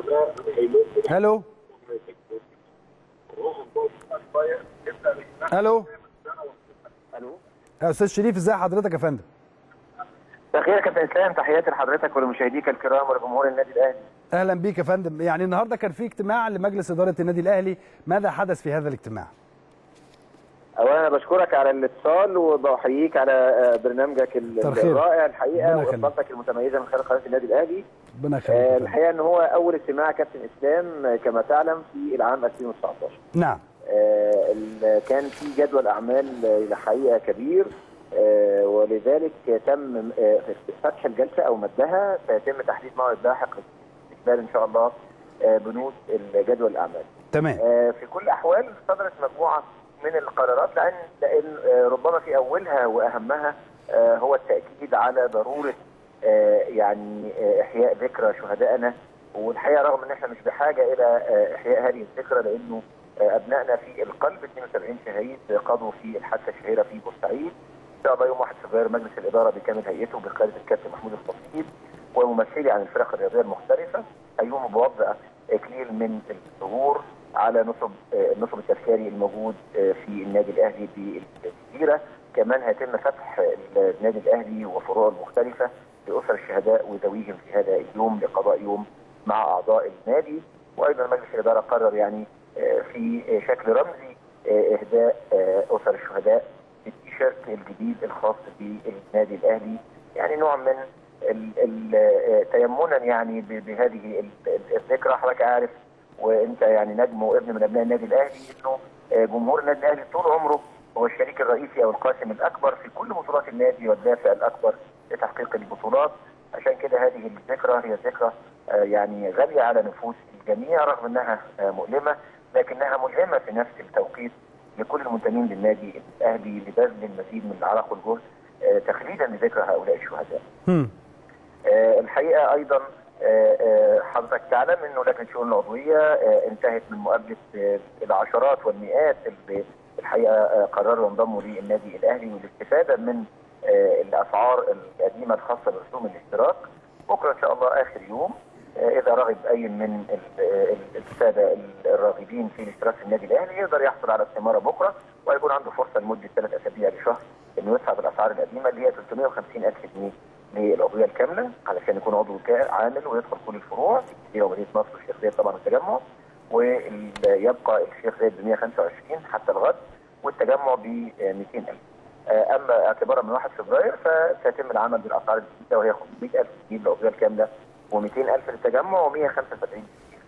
الو الو الو يا استاذ شريف ازي حضرتك يا فندم بخير كابتن اسلام تحياتي لحضرتك ولمشاهديك الكرام ولجمهور النادي الاهلي اهلا بيك يا فندم يعني النهارده كان في اجتماع لمجلس اداره النادي الاهلي ماذا حدث في هذا الاجتماع اولا انا بشكرك على الاتصال وبحييك على آه، برنامجك ال- كتر خير. الرائع الحقيقه ربنا يخليك. واطلالتك المتميزه من خلال قناه النادي الاهلي ربنا يخليك يا آه، فندم. الحقيقه ان هو اول اجتماع كابتن اسلام آه، كما تعلم في العام 2019 نعم آه، ال- كان في جدول اعمال آه، الحقيقه كبير آه، ولذلك تم آه، فتح الجلسه او مدها سيتم تحديد موعد لاحق لاستقبال ان شاء الله آه، بنود جدول الاعمال. تمام آه، في كل الاحوال صدرت مجموعه من القرارات لان لان آه، ربما في اولها واهمها آه، هو التاكيد على ضروره آه، يعني آه، احياء ذكرى شهدائنا والحقيقه رغم ان احنا مش بحاجه الى آه، احياء هذه الذكرى لانه آه، ابنائنا في القلب 72 شهيد قضوا في الحادثه الشهيره في بورسعيد ان شاء الله يوم 1 فبراير مجلس الاداره بكامل هيئته بقياده الكابتن محمود الخطيب وممثلي عن الفرق الرياضيه المختلفه هيقوموا بوضع اكليل من الزهور على نصب آه، النصب التذكاري الموجود آه، في النادي الاهلي بالجزيره كمان هيتم فتح النادي الاهلي وفروعه المختلفه لاسر الشهداء وذويهم في هذا اليوم لقضاء يوم مع اعضاء النادي وايضا مجلس الاداره قرر يعني آه، في آه، شكل رمزي آه، اهداء آه، اسر الشهداء التيشيرت الجديد الخاص بالنادي الاهلي يعني نوع من ال- ال- آه، تيمنا يعني ب- بهذه ال- ال- الذكرى حضرتك عارف وانت يعني نجم وابن من ابناء النادي الاهلي انه آه، جمهور النادي الاهلي طول عمره هو الشريك الرئيسي او القاسم الاكبر في كل بطولات النادي والدافع الاكبر لتحقيق البطولات عشان كده هذه الذكرى هي ذكرى آه، يعني غاليه على نفوس الجميع رغم انها آه، مؤلمه لكنها ملهمه في نفس التوقيت لكل المنتمين للنادي الاهلي لبذل المزيد من العرق والجهد آه، تخليدا لذكرى هؤلاء الشهداء. هم. آه، الحقيقه ايضا آه، آه، حضرتك تعلم انه لجنه الشؤون العضويه آه، انتهت من مقابله آه، العشرات والمئات اللي الحقيقه آه، قرروا ينضموا للنادي الاهلي والاستفاده من آه، الاسعار القديمه الخاصه برسوم الاشتراك بكره ان شاء الله اخر يوم آه، اذا رغب اي من ال- ال- الساده الراغبين في الاشتراك في النادي الاهلي يقدر يحصل على استماره بكره ويكون عنده فرصه لمده ثلاث اسابيع لشهر انه يدفع بالاسعار القديمه اللي هي 350 الف جنيه للعضويه الكامله علشان يكون عضو كا- عامل ويدخل كل الفروع في الجزيره ومدينه نصر والشيخ زايد طبعا التجمع ويبقى الشيخ زايد ب 125 حتى الغد والتجمع ب 200000 آه، اما اعتبارا من 1 فبراير فسيتم العمل بالاسعار الجديده وهي 500000 جنيه للعضويه الكامله و200000 للتجمع و175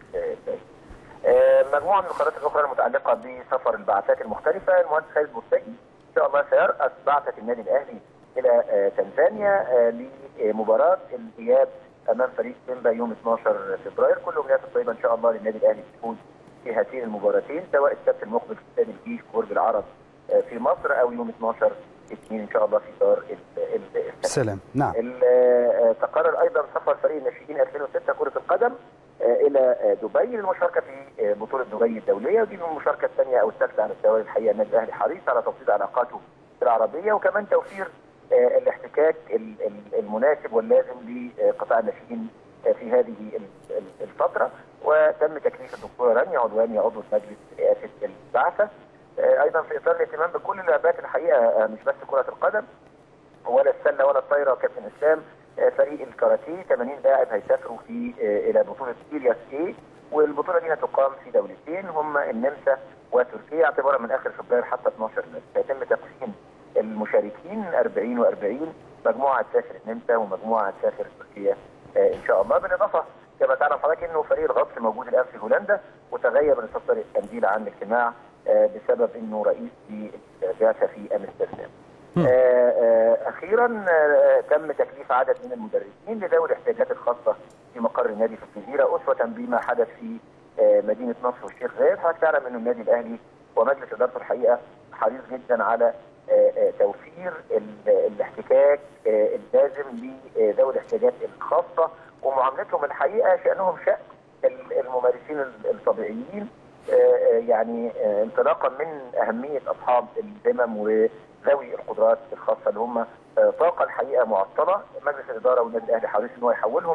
آه، مجموعه من القرارات الاخرى المتعلقه بسفر البعثات المختلفه المهندس خالد مرتجي ان شاء الله سيرأس بعثه النادي الاهلي الى آه، تنزانيا آه، لمباراه الاياب امام فريق سيمبا يوم 12 فبراير كل امنيات طيبه ان شاء الله للنادي الاهلي بالفوز في هاتين المباراتين سواء السبت المقبل في استاد الجيش برج العرب آه، في مصر او يوم 12 2 ان شاء الله في دار ال- ال- السلام. سلام نعم ال- آه، تقرر ايضا سفر فريق الناشئين 2006 كره القدم آه، الى آه، دبي للمشاركه في آه، بطوله دبي الدوليه ودي من المشاركه الثانيه او الثالثه على التوالي الحقيقه النادي الاهلي حريص على توطيد علاقاته العربيه وكمان توفير آه، الاحتكاك ال- ال- المناسب واللازم لقطاع الناشئين آه، في هذه ال- ال- الفتره وتم تكليف الدكتوره رانيا عضواني عضو مجلس رئاسه البعثه آه، ايضا في اطار الاهتمام بكل اللعبات الحقيقه آه، مش بس كره القدم ولا السله ولا الطايره كابتن اسلام آه، فريق الكاراتيه 80 لاعب هيسافروا في آه، الى بطوله سيرياس اي والبطوله دي هتقام في دولتين هما النمسا وتركيا اعتبارا من اخر فبراير حتى 12 مارس سيتم تقسيم المشاركين 40 و40 مجموعه تسافر النمسا ومجموعه تسافر تركيا آه، ان شاء الله بالاضافه كما تعلم حضرتك انه فريق الغطس موجود الان في هولندا وتغير رئيس طارق التنزيل عن الاجتماع آه، بسبب انه رئيس للبعثه في امستردام. آه، آه، اخيرا آه، تم تكليف عدد من المدرسين لذوي الاحتياجات الخاصه في مقر النادي في الجزيره اسوه بما حدث في آه، مدينه نصر والشيخ زايد حضرتك تعلم انه النادي الاهلي ومجلس ادارته الحقيقه حريص جدا على آه، آه، توفير ال- الاحتكاك آه، اللازم لذوي الاحتياجات الخاصه ومعاملتهم الحقيقه شانهم شان ال- الممارسين ال- الطبيعيين آه، آه، يعني آه، انطلاقا من اهميه اصحاب الهمم وذوي القدرات الخاصه اللي هم آه، طاقه الحقيقه معطله مجلس الاداره والنادي الاهلي حريص ان هو يحولهم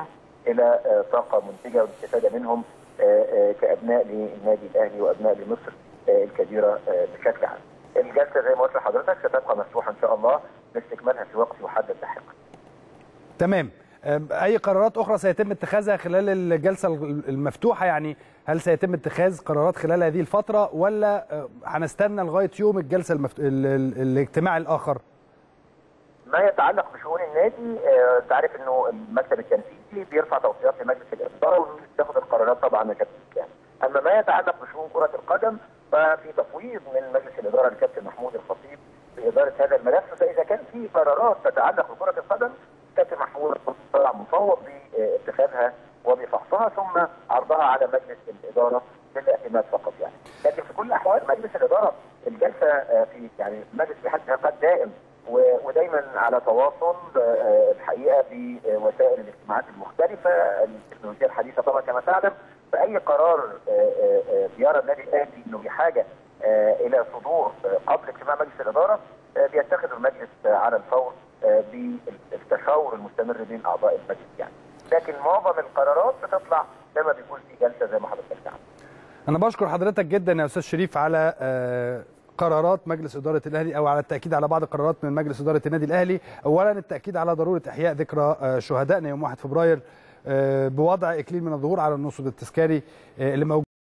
الى طاقه منتجه والاستفاده منهم كابناء للنادي الاهلي وابناء لمصر الكبيره بشكل عام. الجلسه زي ما قلت لحضرتك ستبقى مفتوحه ان شاء الله لاستكمالها في وقت يحدد لاحقا. تمام اي قرارات اخرى سيتم اتخاذها خلال الجلسه المفتوحه يعني هل سيتم اتخاذ قرارات خلال هذه الفتره ولا هنستنى لغايه يوم الجلسه المفت... الاجتماع الاخر ما يتعلق بشؤون النادي انت عارف انه المكتب التنفيذي بيرفع توصيات لمجلس الاداره وبياخد القرارات طبعا من كابتن يعني. اما ما يتعلق بشؤون كره القدم ففي تفويض من مجلس الاداره للكابتن محمود الخطيب باداره هذا الملف فاذا كان في قرارات تتعلق بكره القدم كابتن محمود طلع مفوض باتخاذها وبفحصها ثم عرضها على مجلس الاداره للاعتماد فقط يعني لكن في كل الاحوال مجلس الاداره الجلسه في يعني مجلس بحد قد دائم ودايما على تواصل الحقيقه بوسائل الاجتماعات المختلفه التكنولوجيا الحديثه طبعا كما تعلم فاي قرار بيرى النادي الاهلي انه بحاجه الى صدور قبل اجتماع مجلس الاداره بيتخذ المجلس على الفور بالتشاور المستمر بين اعضاء المجلس يعني لكن معظم القرارات بتطلع لما بيكون في جلسه زي ما حضرتك تعلم انا بشكر حضرتك جدا يا استاذ شريف على قرارات مجلس اداره الاهلي او على التاكيد على بعض القرارات من مجلس اداره النادي الاهلي اولا التاكيد على ضروره احياء ذكرى شهدائنا يوم 1 فبراير بوضع اكليل من الظهور على النصب التذكاري اللي موجود